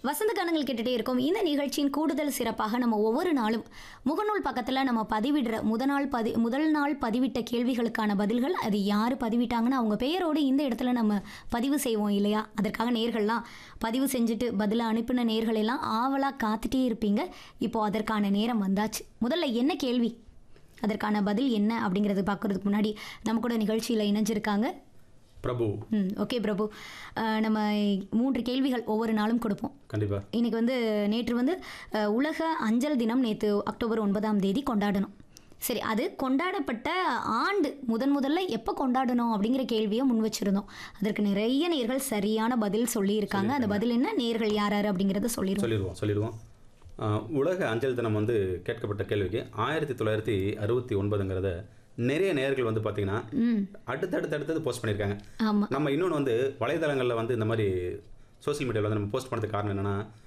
வசந்த கானங்கள் கேட்டுட்டே இருக்கோம் இந்த நிகழ்ச்சியின் கூடுதல் சிறப்பாக நம்ம ஒவ்வொரு நாளும் முகநூல் பக்கத்தில் நம்ம பதிவிடுற முத நாள் பதி முதல் நாள் பதிவிட்ட கேள்விகளுக்கான பதில்கள் அது யார் பதிவிட்டாங்கன்னு அவங்க பெயரோடு இந்த இடத்துல நம்ம பதிவு செய்வோம் இல்லையா அதற்காக நேர்கள்லாம் பதிவு செஞ்சுட்டு பதிலை அனுப்பின நேர்கள் எல்லாம் ஆவலாக காத்துட்டே இருப்பீங்க இப்போ அதற்கான நேரம் வந்தாச்சு முதல்ல என்ன கேள்வி அதற்கான பதில் என்ன அப்படிங்கிறது பார்க்கறதுக்கு முன்னாடி நம்ம கூட நிகழ்ச்சியில் இணைஞ்சிருக்காங்க பிரபு ம் ஓகே பிரபு அஹ், நம்ம மூன்று கேள்விகள் ஒவ்வொரு நாளும் கொடுப்போம் கண்டிப்பா இன்னைக்கு வந்து நேற்று வந்து அஹ், உலக அஞ்சல் தினம் நேற்று அக்டோபர் ஒன்பதாம் தேதி கொண்டாடணும் சரி அது கொண்டாடப்பட்ட ஆண்டு முதன் முதல்ல எப்போ கொண்டாடணும் அப்படிங்கிற கேள்வியை முன் வச்சிருந்தோம் அதற்கு நிறைய நேர்கள் சரியான பதில் சொல்லியிருக்காங்க அந்த பதில் என்ன நேர்கள் யார் யார் அப்படிங்கிறத சொல்லிடுவோம் சொல்லிடுவோம் சொல்லிடுவோம் ஆஹ், உலக அஞ்சல் தினம் வந்து கேட்கப்பட்ட கேள்விக்கு ஆயிரத்தி தொள்ளாயிரத்தி அறுபத்தி ஒன்பதுங்கிறத நிறைய நேயர்கள் வந்து பார்த்தீங்கன்னா ம் அடுத்தடுத்து அடுத்தது போஸ்ட் பண்ணியிருக்காங்க ஆமாம் நம்ம இன்னொன்று வந்து வலைதளங்களில் வந்து இந்த மாதிரி சோஷியல் மீடியாவில் வந்து நம்ம போஸ்ட் பண்ணதுக்கு காரணம் என்னன்னா